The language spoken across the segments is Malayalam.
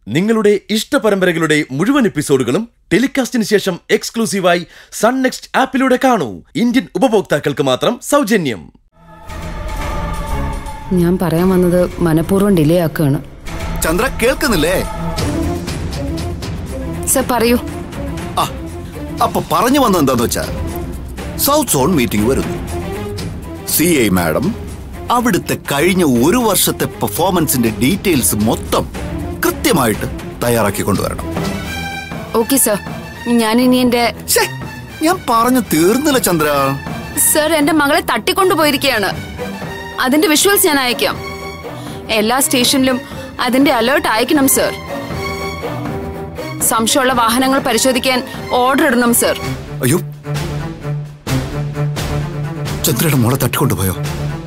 നിങ്ങളുടെ ഇഷ്ട പരമ്പരകളുടെ മുഴുവൻ എപ്പിസോഡുകളും ടെലികാസ്റ്റിന് ശേഷം എക്സ്ക്ലൂസീവായി സൺ നെക്സ്റ്റ് ആപ്പിലൂടെ കാണൂ ഇന്ത്യൻ ഉപഭോക്താക്കൾക്ക് മാത്രം സൗജന്യം ഞാൻ പറയാൻ വന്നത് മനഃപൂർവ്വം ഡിലേ ആക്കുകയാണ് ചന്ദ്ര കേൾക്കുന്നില്ലേ സർ പറയൂ ആ അപ്പൊ പറഞ്ഞു വന്നത് എന്താന്ന് വെച്ചാ സൗത്ത് സോൺ മീറ്റിംഗ് വരുന്നു സി ഐ മാഡം അവിടുത്തെ കഴിഞ്ഞ ഒരു വർഷത്തെ പെർഫോമൻസിന്റെ ഡീറ്റെയിൽസ് മൊത്തം കൃത്യമായിട്ട് തയ്യാറാക്കി കൊണ്ടുവരണം ഓക്കെ സർ ഞാൻ ഇനി എന്റെ ശ്ശേ, ഞാൻ പറഞ്ഞു തീർന്നില്ല ചന്ദ്ര സർ എന്റെ മകളെ തട്ടിക്കൊണ്ടുപോയിരിക്കുകയാണ് അതിന്റെ വിഷ്വൽസ് ഞാൻ അയക്കാം എല്ലാ സ്റ്റേഷനിലും അതിന്റെ അലേർട്ട് അയക്കണം സർ സംശയമുള്ള വാഹനങ്ങൾ പരിശോധിക്കാൻ ഓർഡർ ഇടണം സർ അയ്യോ ചന്ദ്രയുടെ മോളെ തട്ടിക്കൊണ്ടുപോയോ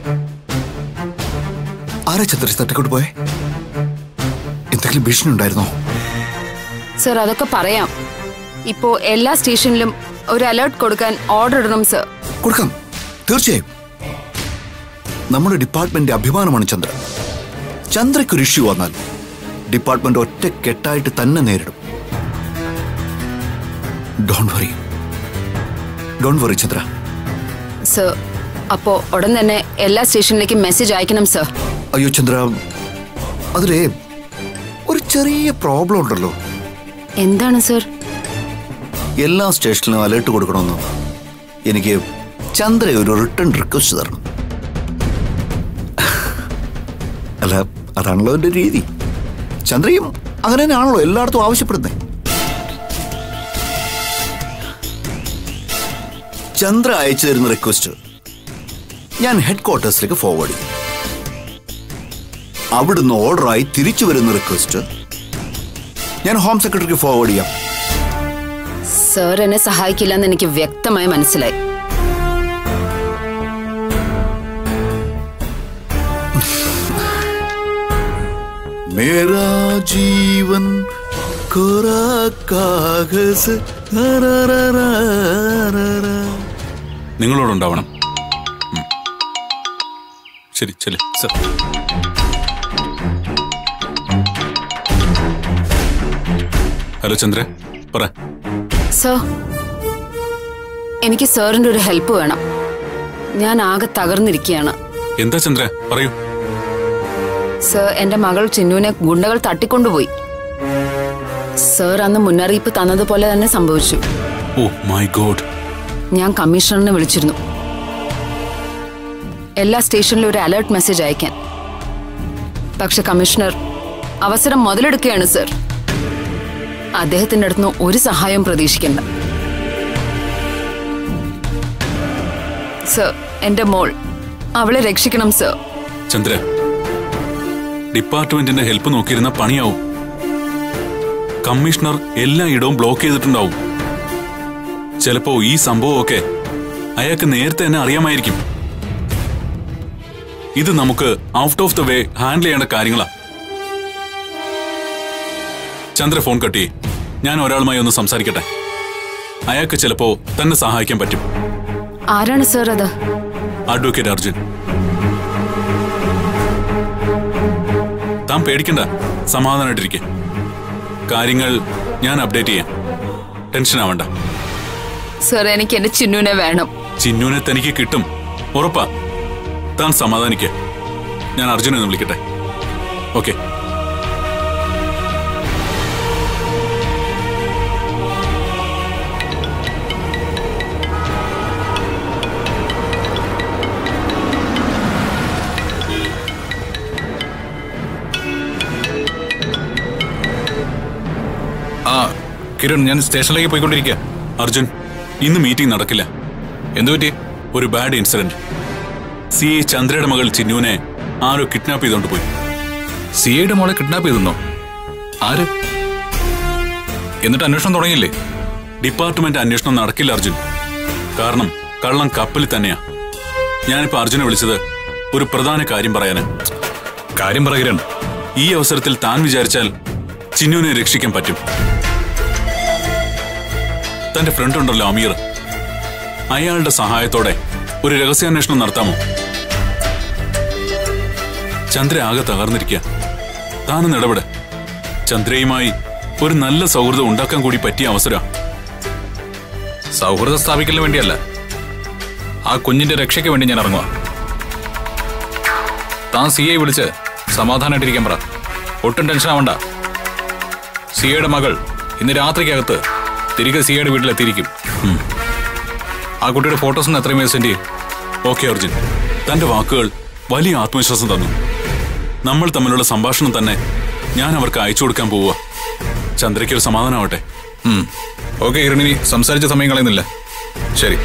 ആരാ ചന്ദ്ര തട്ടിക്കൊണ്ടുപോയെ എന്തെങ്കിലും ഭീഷണി ഉണ്ടായിരുന്നോ സർ അതൊക്കെ പറയാം ഇപ്പോ എല്ലാ സ്റ്റേഷനിലും ഒരു അലേർട്ട് കൊടുക്കാൻ ഓർഡർ ഇടണം സർ കൊടുക്കാം തീർച്ചയായും നമ്മുടെ ഡിപ്പാർട്ട്മെന്റ് അഭിമാനമാണ് ചന്ദ്ര ചന്ദ്രയ്ക്കൊരു ഇഷ്യൂ വന്നാൽ ഡിപ്പാർട്ട്മെന്റ് ഒറ്റ കെട്ടായിട്ട് തന്നെ നേരിടും don't worry don't worry Chandra sir അപ്പോ ഉടൻ തന്നെ എല്ലാ സ്റ്റേഷനിലേക്കും മെസ്സേജ് അയക്കണം സർ അയ്യോ ചന്ദ്ര അതിലേ ഒരു ചെറിയ പ്രോബ്ലം ഉണ്ടല്ലോ എന്താണ് സർ എല്ലാ സ്റ്റേഷനിലും അലേർട്ട് കൊടുക്കണമെന്ന് എനിക്ക് ചന്ദ്ര ഒരു റിട്ടേൺ റിക്വസ്റ്റ് തരണം അല്ല അതാണല്ലോ എൻ്റെ രീതി ചന്ദ്രയും അങ്ങനെ തന്നെയാണല്ലോ എല്ലായിടത്തും ആവശ്യപ്പെടുന്നത് ചന്ദ്ര അയച്ചു തരുന്ന റിക്വസ്റ്റ് ഞാൻ ഹെഡ് ക്വാർട്ടേഴ്സിലേക്ക് ഫോർവേഡ് ചെയ്യും അവിടുന്ന് ഓർഡറായി തിരിച്ചു വരുന്ന റിക്വസ്റ്റ് ഞാൻ ഹോം സെക്രട്ടറിക്ക് ഫോർവേഡ് ചെയ്യാം സർ എന്നെ സഹായിക്കില്ലെന്ന് എനിക്ക് വ്യക്തമായി മനസ്സിലായി मेरा जीवन कोरा कागज നിങ്ങളോടുണ്ടാവണം ഉം. ശരി ശരി സർ ഹലോ ചന്ദ്ര പറ സർ എനിക്ക് സാറിന്റെ ഒരു ഹെൽപ്പ് വേണം ഞാൻ ആകെ തകർന്നിരിക്കുകയാണ് എന്താ ചന്ദ്ര പറയൂ സർ എന്റെ മകൾ ചിന്നുവിനെ ഗുണ്ടകൾ തട്ടിക്കൊണ്ടുപോയി സർ അന്ന് മുന്നറിയിപ്പ് തന്നതുപോലെ തന്നെ സംഭവിച്ചു ഓ മൈ ഗോഡ് ഞാൻ കമ്മീഷണറിനെ വിളിച്ചിരുന്നു എല്ലാ സ്റ്റേഷനിലും ഒരു അലേർട്ട് മെസ്സേജ് അയക്കാൻ പക്ഷെ കമ്മീഷണർ അവസരം മുതലെടുക്കുകയാണ് സർ അദ്ദേഹത്തിന്റെ അടുത്തുനിന്ന് ഒരു സഹായവും പ്രതീക്ഷിക്കണ്ട സർ എന്റെ മോൾ അവളെ രക്ഷിക്കണം സർ ചന്ദ്ര ഡിപ്പാർട്ട്മെന്റിന്റെ ഹെൽപ്പ് നോക്കിയിരുന്ന പണിയാവും കമ്മീഷണർ എല്ലായിടവും ബ്ലോക്ക് ചെയ്തിട്ടുണ്ടാവും ചിലപ്പോ ഈ സംഭവമൊക്കെ അയാൾക്ക് നേരത്തെ തന്നെ അറിയാമായിരിക്കും ഇത് നമുക്ക് out of the way handle ചെയ്യേണ്ട കാര്യങ്ങളാ ചന്ദ്ര ഫോൺ കട്ടി ഞാൻ ഒരാളുമായി ഒന്ന് സംസാരിക്കട്ടെ അയാൾക്ക് ചിലപ്പോ തന്നെ സഹായിക്കാൻ പറ്റും ആരാണ് സർ അത് അഡ്വക്കേറ്റ് അർജുൻ താൻ പേടിക്കണ്ട സമാധാനമായിട്ടിരിക്കെ കാര്യങ്ങൾ ഞാൻ അപ്ഡേറ്റ് ചെയ്യാം ടെൻഷൻ ആവണ്ട സർ എനിക്ക് എന്റെ ചിന്നുവിനെ വേണം ചിന്നുവിനെ തനിക്ക് കിട്ടും ഉറപ്പാ താൻ സമാധാനിക്ക ഞാൻ അർജുനെ ഒന്ന് വിളിക്കട്ടെ ഓക്കെ ആ കിരൺ ഞാൻ സ്റ്റേഷനിലേക്ക് പോയിക്കൊണ്ടിരിക്കുക അർജുൻ ഇന്ന് മീറ്റിംഗ് നടക്കില്ല എന്തു പറ്റി ഒരു ബാഡ് ഇൻസിഡന്റ് സി ഐ ചന്ദ്രയുടെ മകൾ ചിന്നുവിനെ ആരോ കിഡ്നാപ്പ് ചെയ്തുകൊണ്ട് പോയി സി ഐയുടെ മോളെ കിഡ്നാപ്പ് ചെയ്തെന്നോ ആര് എന്നിട്ട് അന്വേഷണം തുടങ്ങിയില്ലേ ഡിപ്പാർട്ട്മെന്റ് അന്വേഷണം നടക്കില്ല അർജുൻ കാരണം കള്ളം കപ്പലിൽ തന്നെയാ ഞാനിപ്പോ അർജുനെ വിളിച്ചത് ഒരു പ്രധാന കാര്യം പറയാന് കാര്യം പറ കിരൺ ഈ അവസരത്തിൽ താൻ വിചാരിച്ചാൽ ചിന്നുവിനെ രക്ഷിക്കാൻ പറ്റും തന്റെ ഫ്രണ്ട് ഉണ്ടല്ലോ അമീർ അയാളുടെ സഹായത്തോടെ ഒരു രഹസ്യാന്വേഷണം നടത്താമോ ചന്ദ്ര ആകെ തകർന്നിരിക്കുക താനൊന്ന് ഇടപെട് ചന്ദ്രയുമായി ഒരു നല്ല സൗഹൃദം ഉണ്ടാക്കാൻ കൂടി പറ്റിയ അവസരം സൗഹൃദം സ്ഥാപിക്കലിന് വേണ്ടിയല്ല ആ കുഞ്ഞിന്റെ രക്ഷയ്ക്ക് വേണ്ടി ഞാൻ ഇറങ്ങുക താൻ സി ഐ വിളിച്ച് സമാധാനമായിട്ടിരിക്കാൻ പറ ഒട്ടും ടെൻഷൻ ആവണ്ട സി ഐയുടെ മകൾ ഇന്ന് രാത്രിക്കകത്ത് തിരികെ സി ഐയുടെ വീട്ടിലെത്തിയിരിക്കും ഉം. ആ കുട്ടിയുടെ ഫോട്ടോസ് ഒന്ന് എത്രയും വേഗം സെൻഡ് ചെയ്യും ഓക്കെ അർജുൻ തന്റെ വാക്കുകൾ വലിയ ആത്മവിശ്വാസം തന്നു നമ്മൾ തമ്മിലുള്ള സംഭാഷണം തന്നെ ഞാൻ അവർക്ക് അയച്ചു കൊടുക്കാൻ പോവുക ചന്ദ്രയ്ക്ക് ഒരു സമാധാനമാവട്ടെ ഓക്കെ കിരണിനി സംസാരിച്ച സമയം കളയുന്നില്ല ശരി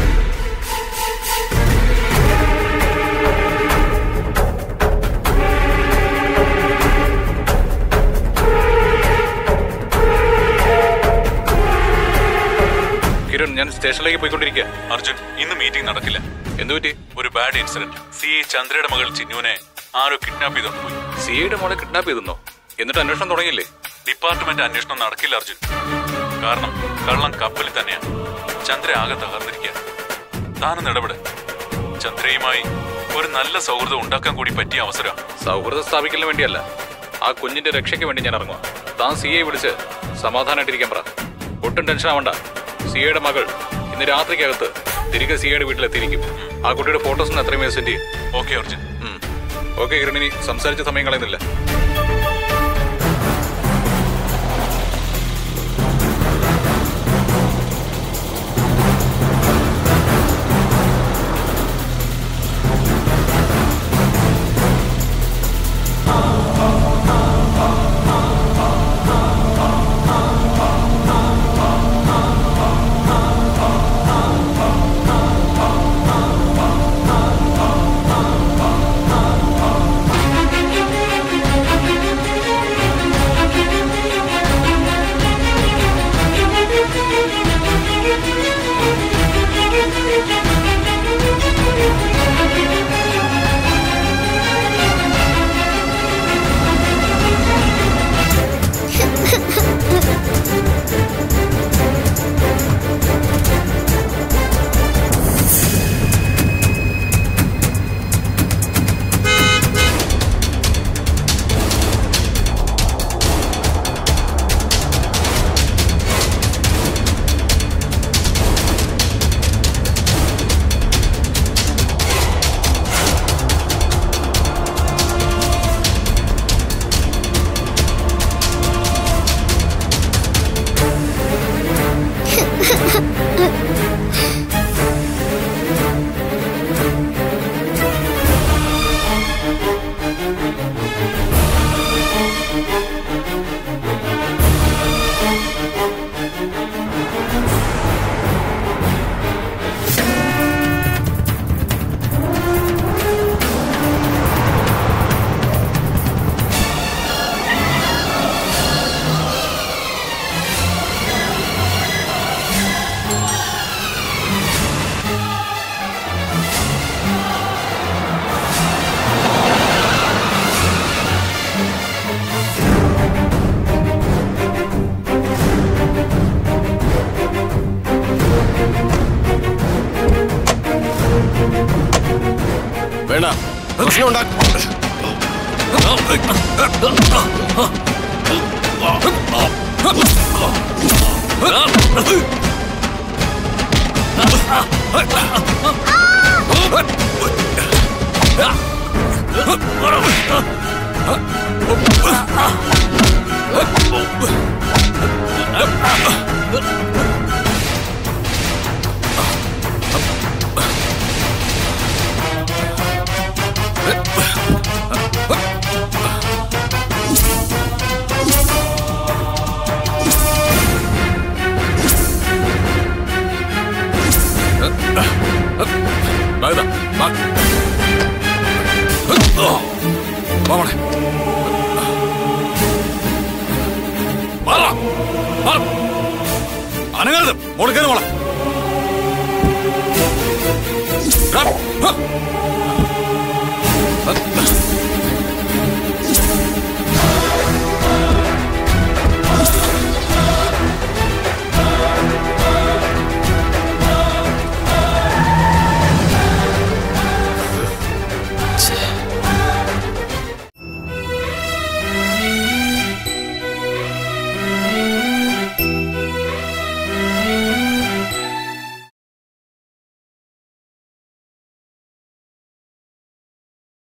കിരൺ ഞാൻ സ്റ്റേഷനിലേക്ക് പോയിക്കൊണ്ടിരിക്കുക അർജുൻ ഇന്ന് മീറ്റിംഗ് നടക്കില്ല എന്തുപറ്റി ഒരു ബാഡ് ഇൻസിഡന്റ് സി ഐ ചന്ദ്രയുടെ മകൾ ചിന്നുവിനെ ആരോ കിഡ്നാപ്പ് ചെയ്തോണ്ട് പോയി സി ഐയുടെ മോളെ കിഡ്നാപ്പ് ചെയ്തെന്നോ എന്നിട്ട് അന്വേഷണം തുടങ്ങിയില്ലേ ഡിപ്പാർട്ട്മെന്റ് അന്വേഷണം നടക്കില്ല അർജുൻ കാരണം കള്ളം കപ്പലിൽ തന്നെയാണ് ചന്ദ്ര ആകെ തകർന്നിരിക്കുക താനും ഇടപെട് ചന്ദ്രയുമായി ഒരു നല്ല സൗഹൃദം ഉണ്ടാക്കാൻ കൂടി പറ്റിയ അവസരം സൗഹൃദം സ്ഥാപിക്കലിന് വേണ്ടിയല്ല ആ കുഞ്ഞിന്റെ രക്ഷയ്ക്ക് വേണ്ടി ഞാൻ ഇറങ്ങുക താൻ സി ഐ വിളിച്ച് സമാധാനമായിട്ടിരിക്കാൻ പറ ഒട്ടും ടെൻഷൻ ആവണ്ട സി ഐയുടെ മകൾ ഇന്ന് രാത്രിക്കകത്ത് തിരികെ സി ഐയുടെ വീട്ടിലെത്തിയിരിക്കും ആ കുട്ടിയുടെ ഫോട്ടോസ് ഒന്ന് എത്രയും വേഗം സെൻഡ് ചെയ്യും ഓക്കെ അർജുൻ ഓക്കെ കിരണിനി സംസാരിച്ച സമയം കളയുന്നില്ല വേണ്ട പ്രശ്നം ഉണ്ടാക്കും വാ ഇതാ, വാ. വാ മോളെ. വാ, വാ. വാ. അനങ്ങരുത് മോള് കയറി മോളെ റാ. ഹ. ഹ.